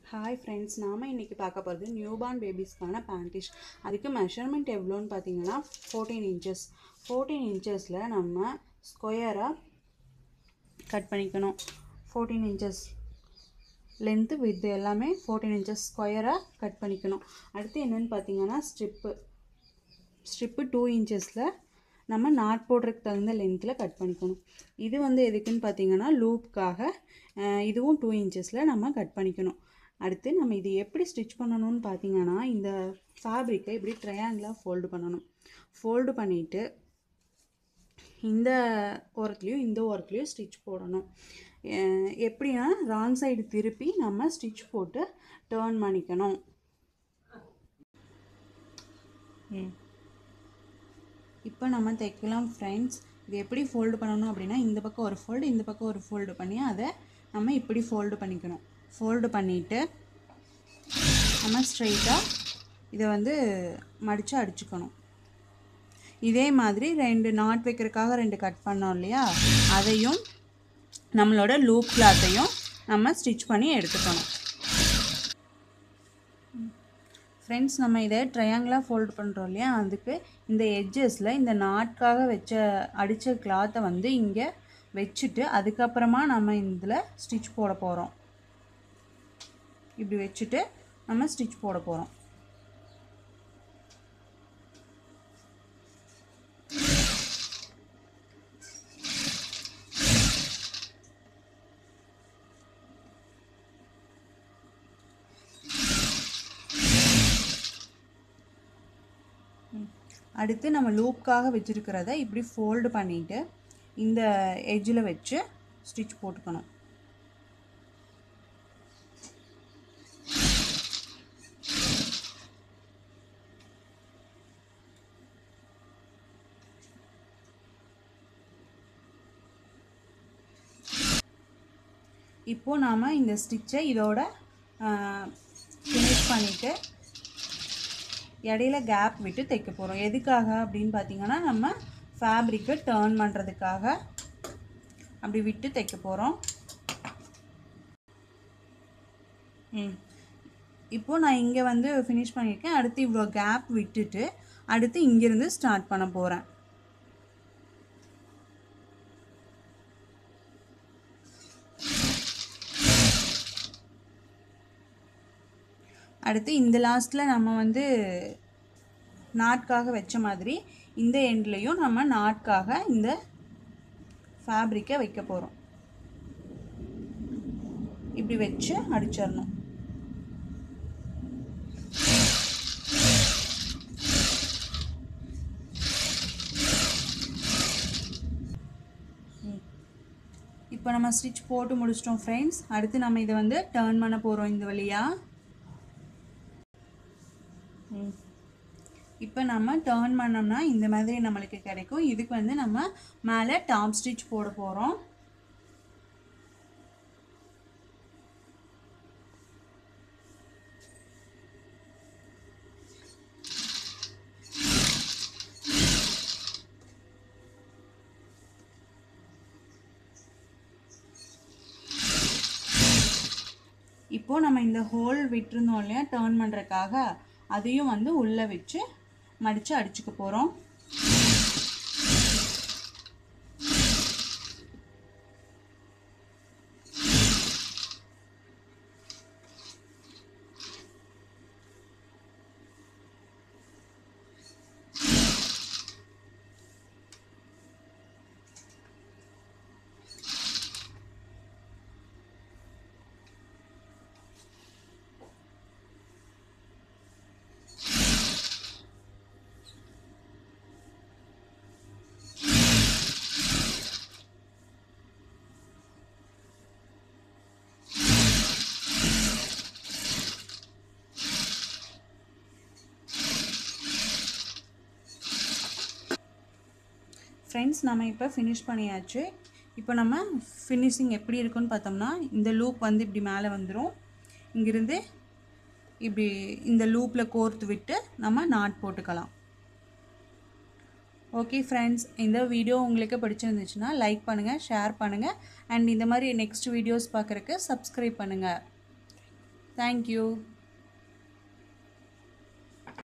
hi friends நாம் இன்றைக்கி பார்க்க போகிறது நியூபார்ன் பேபிஸ்க்கான பேண்டிஷ் அதுக்கு மெஷர்மெண்ட் எவ்வளோன்னு பார்த்தீங்கன்னா ஃபோர்டீன் இன்ச்சஸ் ஃபோர்டீன் இன்ச்சஸில் நம்ம ஸ்கொயராக கட் பண்ணிக்கணும் ஃபோர்டீன் இன்ச்சஸ் லென்த்து வித் எல்லாமே ஃபோர்டீன் இன்ச்சஸ் ஸ்கொயராக கட் பண்ணிக்கணும் அடுத்து என்னென்னு பார்த்தீங்கன்னா ஸ்ட்ரிப்பு ஸ்ட்ரிப்பு டூ இன்ச்சஸில் நம்ம நாட் போடுறதுக்கு தகுந்த லென்த்தில் கட் பண்ணிக்கணும் இது வந்து எதுக்குன்னு பார்த்தீங்கன்னா லூப்காக இதுவும் டூ இன்ச்சஸில் நம்ம கட் பண்ணிக்கணும் அடுத்து நம்ம இது எப்படி ஸ்டிச் பண்ணணும்னு பார்த்தீங்கன்னா இந்த ஃபேப்ரிக்கை இப்படி ட்ரையாங்கிளாக ஃபோல்டு பண்ணணும் ஃபோல்டு பண்ணிவிட்டு இந்த ஓரத்துலேயும் இந்த ஓரத்துலேயும் ஸ்டிச் போடணும் அஹ் எப்படின்னா ராங் சைடு திருப்பி நம்ம ஸ்டிச் போட்டு டேர்ன் பண்ணிக்கணும் ம் இப்போ நம்ம தைக்கலாம் ஃப்ரெண்ட்ஸ் இது எப்படி ஃபோல்டு பண்ணணும் அப்படின்னா இந்த பக்கம் ஒரு ஃபோல்டு இந்த பக்கம் ஒரு ஃபோல்டு பண்ணி அதை நம்ம இப்படி ஃபோல்டு பண்ணிக்கணும் ஃபோல்டு பண்ணிவிட்டு நம்ம ஸ்ட்ரைட்டாக இதை வந்து மடித்து அடிச்சுக்கணும் இதே மாதிரி ரெண்டு நாட் வைக்கிறதுக்காக ரெண்டு கட் பண்ணோம் இல்லையா அதையும் நம்மளோட லூப் கிளாத்தையும் நம்ம ஸ்டிச் பண்ணி எடுத்துக்கணும் ஃப்ரெண்ட்ஸ் நம்ம இதை ட்ரையாங்கிளாக ஃபோல்டு பண்ணுறோம் இல்லையா அதுக்கு இந்த எட்ஜஸில் இந்த நாட்காக வச்ச அடித்த கிளாத்தை வந்து இங்கே வச்சுட்டு அதுக்கப்புறமா நம்ம இதில் ஸ்டிச் போட போகிறோம் இப்படி வச்சுட்டு நம்ம ஸ்டிச் போட போகிறோம் அடுத்து நம்ம லூப்காக வச்சுருக்கிறத இப்படி ஃபோல்டு பண்ணிவிட்டு இந்த எட்ஜில் வச்சு ஸ்டிச் போட்டுக்கணும் இப்போது நாம் இந்த ஸ்டிச்சை இதோட ஃபினிஷ் பண்ணிவிட்டு இடையில கேப் விட்டு தைக்க போகிறோம் எதுக்காக அப்படின்னு பார்த்தீங்கன்னா நம்ம ஃபேப்ரிக்கை டேர்ன் பண்ணுறதுக்காக அப்படி விட்டு தைக்க போகிறோம் ம் இப்போது நான் இங்கே வந்து ஃபினிஷ் பண்ணியிருக்கேன் அடுத்து இவ்வளோ கேப் விட்டுட்டு அடுத்து இங்கேருந்து ஸ்டார்ட் பண்ண போகிறேன் அடுத்து இந்த லாஸ்ட்டில் நம்ம வந்து நாட்காக வச்ச மாதிரி இந்த எண்ட்லேயும் நம்ம நாட்காக இந்த ஃபேப்ரிக்கை வைக்க போகிறோம் இப்படி வச்சு அடிச்சிடணும் இப்போ நம்ம ஸ்டிச் போட்டு முடிச்சிட்டோம் ஃப்ரெண்ட்ஸ் அடுத்து நம்ம இதை வந்து டேர்ன் பண்ண போகிறோம் இந்த வழியாக இப்போ நம்ம டேர்ன் பண்ணோம்னா இந்த மாதிரி நம்மளுக்கு கிடைக்கும் இதுக்கு வந்து நம்ம மேலே டாப் ஸ்டிச் போட போகிறோம் இப்போது நம்ம இந்த ஹோல் விட்டுருந்தோம் இல்லையா டேர்ன் பண்ணுறதுக்காக அதையும் வந்து உள்ளே வச்சு மடித்து அடிச்சுக்க போகிறோம் ஃப்ரெண்ட்ஸ் நம்ம இப்போ ஃபினிஷ் பண்ணியாச்சு இப்போ நம்ம ஃபினிஷிங் எப்படி இருக்குன்னு பார்த்தோம்னா இந்த லூப் வந்து இப்படி மேலே வந்துடும் இங்கிருந்து இப்படி இந்த லூப்பில் கோர்த்து விட்டு நம்ம நாட் போட்டுக்கலாம் ஓகே ஃப்ரெண்ட்ஸ் இந்த வீடியோ உங்களுக்கு பிடிச்சிருந்துச்சுன்னா லைக் பண்ணுங்கள் ஷேர் பண்ணுங்கள் அண்ட் இந்த மாதிரி நெக்ஸ்ட் வீடியோஸ் பார்க்குறக்கு சப்ஸ்கிரைப் பண்ணுங்கள் தேங்க்யூ